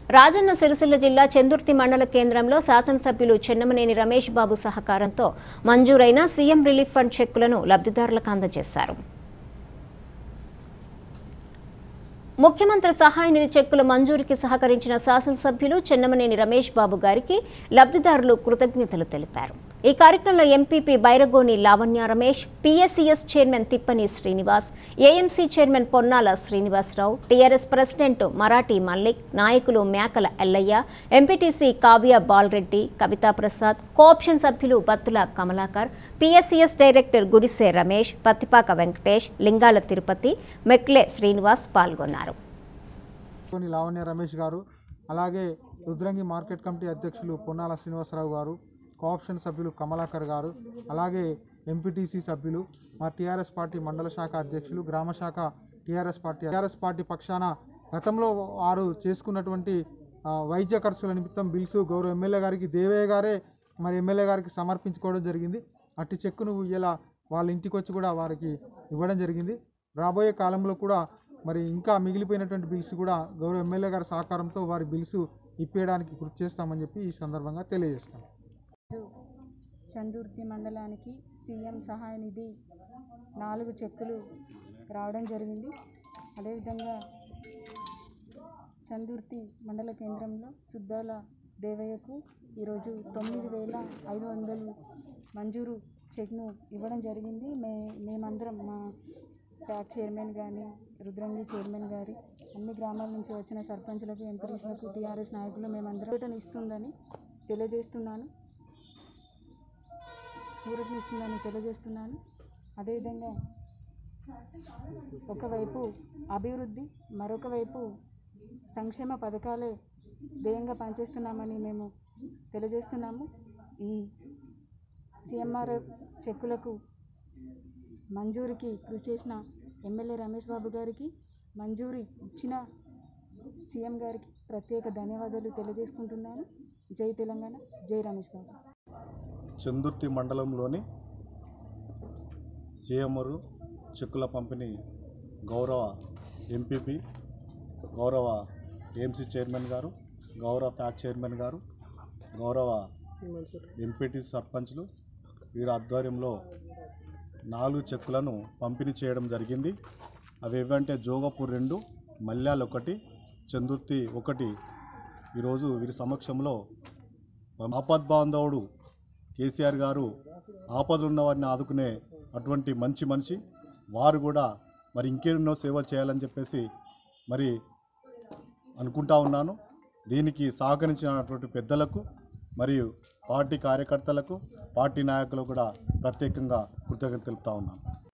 రాజన్న సిరిసిల్ల జిల్లా చెందుర్తి మండల కేంద్రంలో శాసనసభ్యులు చెన్నమనేని రమేష్ బాబు సహకారంతో మంజూరైన సీఎం రిలీఫ్ ఫండ్ చెక్కులను లబ్ధిదారులకు అందజేశారు ముఖ్యమంత్రి సహాయ నిధి చెక్కుల మంజూరుకి సహకరించిన శాసనసభ్యులు చెన్నమనేని రమేష్ బాబు గారికి లబ్ధిదారులు కృతజ్ఞతలు తెలిపారు ఈ కార్యక్రమంలో M P P Bairagoni Lavanya Ramesh P S C S chairman Tippani Srinivas A M C chairman Ponnala Srinivasa Rao T R S president Marathi Mallik నాయకులు మేకల ఎల్లయ్య ఎంపీటీసీ కావ్య బాలరెడ్డి కవితా ప్రసాద్ కోఆప్షన్ సభ్యులు బత్తుల కమలాకర్ పీఎస్సీఎస్ డైరెక్టర్ గుడిసే రమేష్ పత్తిపాక వెంకటేష్ లింగాల తిరుపతి మెక్లే శ్రీనివాస్ పాల్గొన్నారు కొన్ని లావణ్య రమేష్ గారు అలాగే రుద్రంగి మార్కెట్ కమిటీ అధ్యక్షులు పొన్నాల శ్రీనివాసరావు గారు కోఆప్షన్ సభ్యులు కమలాకర్ గారు అలాగే ఎంపీటీసీ సభ్యులు మా టీఆర్ఎస్ పార్టీ మండల శాఖ అధ్యక్షులు గ్రామ శాఖ టీఆర్ఎస్ పార్టీ టీఆర్ఎస్ పార్టీ పక్షాన గతంలో వారు చేసుకున్నటువంటి ఆ, వైద్య ఖర్చుల నిమిత్తం బిల్స్ గౌరవ ఎమ్మెల్యే గారికి దేవయ్య గారే మరి ఎమ్మెల్యే గారికి సమర్పించుకోవడం జరిగింది అట్టి చెక్కును ఇలా వాళ్ళ ఇంటికి వచ్చి కూడా వారికి ఇవ్వడం జరిగింది రాబోయే కాలంలో కూడా మరి ఇంకా మిగిలిపోయినటువంటి బిల్స్ కూడా గౌరవ ఎమ్మెల్యే గారి సహకారంతో వారి బిల్స్ ఇప్పేయడానికి కృషి చేస్తామని చెప్పి ఈ సందర్భంగా తెలియజేస్తాం చందుర్తి మండలానికి సీఎం సహాయ నిధి నాలుగు చెక్కులు రావడం జరిగింది అదేవిధంగా చందుర్తి మండల కేంద్రంలో సుద్దాల దేవయ్యకు ఈరోజు తొమ్మిది వేల ఐదు వందలు మంజూరు చెక్ను ఇవ్వడం జరిగింది మే మేమందరం మా ప్యాక్ చైర్మన్ కానీ రుద్రంగి చైర్మన్ గారి అన్ని గ్రామాల నుంచి వచ్చిన సర్పంచులకు ఎంపీలకు టీఆర్ఎస్ నాయకులు మేమందరం రిటర్న్ ఇస్తుందని తెలియజేస్తున్నాను ఊరటినిస్తుందని తెలియజేస్తున్నాను అదేవిధంగా ఒకవైపు అభివృద్ధి మరొక వైపు సంక్షేమ పథకాలే ధ్యేయంగా పనిచేస్తున్నామని మేము తెలియజేస్తున్నాము ఈ సిఎంఆర్ చెక్కులకు మంజూరికి కృషి చేసిన ఎమ్మెల్యే రమేష్ బాబు గారికి మంజూరి ఇచ్చిన సీఎం గారికి ప్రత్యేక ధన్యవాదాలు తెలియజేసుకుంటున్నాను జై తెలంగాణ జై రమేష్ బాబు చందుర్తి మండలంలోని సీఎంఆర్ చెక్కుల పంపిణీ గౌరవ ఎంపీపీ గౌరవ ఏఎంసీ చైర్మన్ గారు గౌరవ ఫ్యాక్ చైర్మన్ గారు గౌరవ ఎంపీటీ సర్పంచ్లు వీరి ఆధ్వర్యంలో నాలుగు చెక్కులను పంపిణీ చేయడం జరిగింది అవి ఏవంటే జోగపూర్ రెండు మల్యాల్ ఒకటి చందుర్తి ఒకటి ఈరోజు వీరి సమక్షంలో ఆపద్బాంధవుడు కేసీఆర్ గారు ఆపదలు ఉన్న వారిని ఆదుకునే అటువంటి మంచి మనిషి వారు కూడా మరి ఇంకెన్నో సేవలు చేయాలని చెప్పేసి మరి అనుకుంటా ఉన్నాను దీనికి సహకరించినటువంటి పెద్దలకు మరియు పార్టీ కార్యకర్తలకు పార్టీ నాయకులకు కూడా ప్రత్యేకంగా కృతజ్ఞత తెలుపుతా ఉన్నాను